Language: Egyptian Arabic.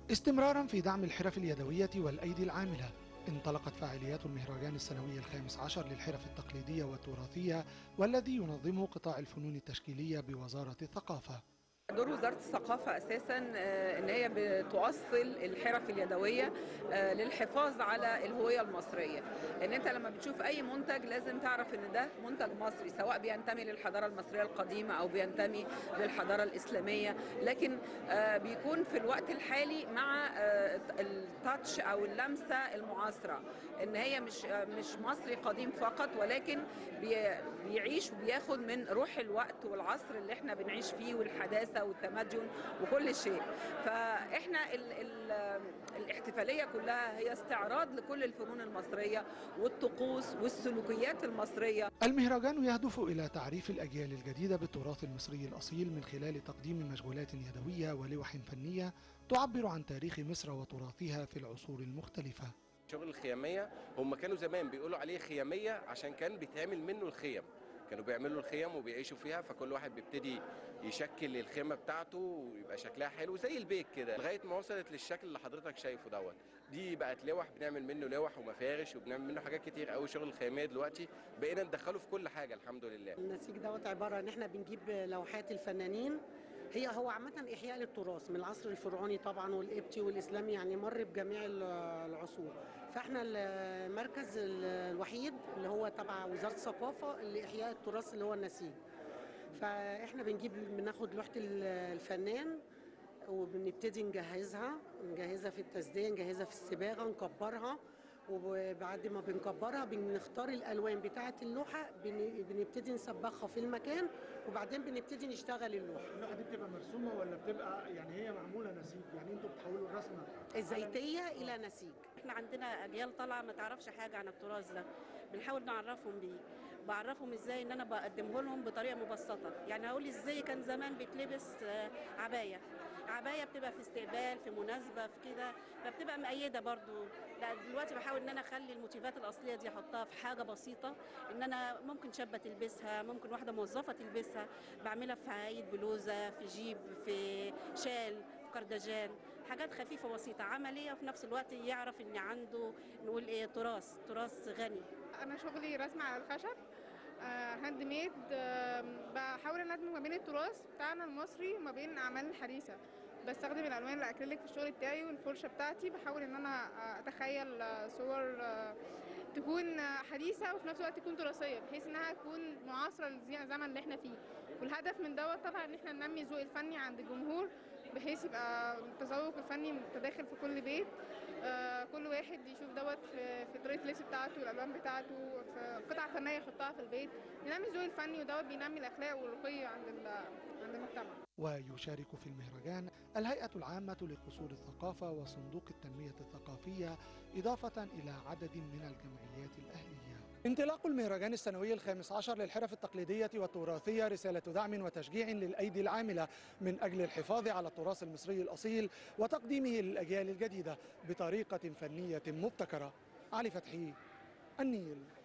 استمرارا في دعم الحرف اليدوية والأيدي العاملة انطلقت فعاليات المهرجان السنوي الخامس عشر للحرف التقليدية والتراثية والذي ينظمه قطاع الفنون التشكيلية بوزارة الثقافة دور وزارة الثقافة أساسا آه، إن هي بتوصل الحرف اليدوية آه، للحفاظ على الهوية المصرية إن أنت لما بتشوف أي منتج لازم تعرف إن ده منتج مصري سواء بينتمي للحضارة المصرية القديمة أو بينتمي للحضارة الإسلامية لكن آه، بيكون في الوقت الحالي مع آه، التاتش أو اللمسة المعاصرة إن هي مش آه، مش مصري قديم فقط ولكن بي- بيعيش وبياخد من روح الوقت والعصر اللي احنا بنعيش فيه والحداثة والتمدن وكل شيء فاحنا ال ال الاحتفالية كلها هي استعراض لكل الفنون المصرية والطقوس والسلوكيات المصرية المهرجان يهدف إلى تعريف الأجيال الجديدة بالتراث المصري الأصيل من خلال تقديم مشغولات يدوية ولوح فنية تعبر عن تاريخ مصر وتراثها في العصور المختلفة شغل الخيامية هم كانوا زمان بيقولوا عليه خيامية عشان كان بيتعمل منه الخيم كانوا بيعملوا الخيم وبيعيشوا فيها فكل واحد بيبتدي يشكل الخيمة بتاعته ويبقى شكلها حلو زي البيت كده لغاية ما وصلت للشكل اللي حضرتك شايفه دوت دي بقت لوح بنعمل منه لوح ومفارش وبنعمل منه حاجات كتير قوي شغل الخيامية دلوقتي بقينا ندخله في كل حاجة الحمد لله النسيج دوت عباره ان احنا بنجيب لوحات الفنانين هي هو عامة إحياء للتراث من العصر الفرعوني طبعا والقبطي والإسلامي يعني مر بجميع ال- العصور فاحنا المركز ال- الوحيد اللي هو تبع وزارة الثقافة لإحياء التراث اللي هو النسيج فاحنا بنجيب بناخد لوحة ال- الفنان وبنبتدي نجهزها نجهزها في التسدية نجهزها في الصباغة نكبرها وبعد ما بنكبرها بنختار الالوان بتاعه اللوحه بن- بنبتدي نسبخها في المكان وبعدين بنبتدي نشتغل اللوحه اللوحه دي بتبقى مرسومه ولا بتبقى يعني هي معموله نسيج يعني انتوا بتحولوا الرسمه الزيتيه الى نسيج احنا عندنا اجيال طالعه ما تعرفش حاجه عن التراث ده بنحاول نعرفهم بيه بعرفهم ازاي ان انا بقدمه لهم بطريقه مبسطه يعني هقول ازاي كان زمان بيتلبس آه، عبايه عبايه بتبقى في استقبال في مناسبه في كده فبتبقى مؤيده برضو لا دلوقتي بحاول ان انا اخلي الموتيفات الاصليه دي احطها في حاجه بسيطه ان انا ممكن شابه تلبسها ممكن واحده موظفه تلبسها بعملها في عايد بلوزه في جيب في شال في كردجان حاجات خفيفه بسيطه عمليه وفي نفس الوقت يعرف ان عنده نقول ايه تراث تراث غني انا شغلي رسم على الخشب آه، هاند ميد آه، بحاول ان ادمج ما بين التراث بتاعنا المصري وما بين الاعمال الحديثه بستخدم الالوان الاكريليك في الشغل بتاعي والفرشه بتاعتي بحاول ان انا آه، اتخيل آه، صور آه، تكون آه، حديثه وفي نفس الوقت تكون تراثيه بحيث انها تكون معاصره للزمن اللي احنا فيه والهدف من دوت طبعا ان احنا ننمي الذوق الفني عند الجمهور بحيث يبقى التذوق الفني متداخل في كل بيت آه، كل واحد يشوف دوت في, في طريقه اللبس بتاعته والالوان بتاعته في قطع فنيه يحطها في البيت ننمي الذوق الفني ودوت بينمي الاخلاق والرقي عند ال- عند المجتمع ويشارك في المهرجان الهيئة العامة لقصور الثقافة وصندوق التنمية الثقافية إضافة إلى عدد من الجمعيات الأهلية انطلاق المهرجان السنوي الخامس عشر للحرف التقليدية والتراثية رسالة دعم وتشجيع للأيدي العاملة من أجل الحفاظ على التراث المصري الأصيل وتقديمه للأجيال الجديدة بطريقة فنية مبتكرة علي فتحي النيل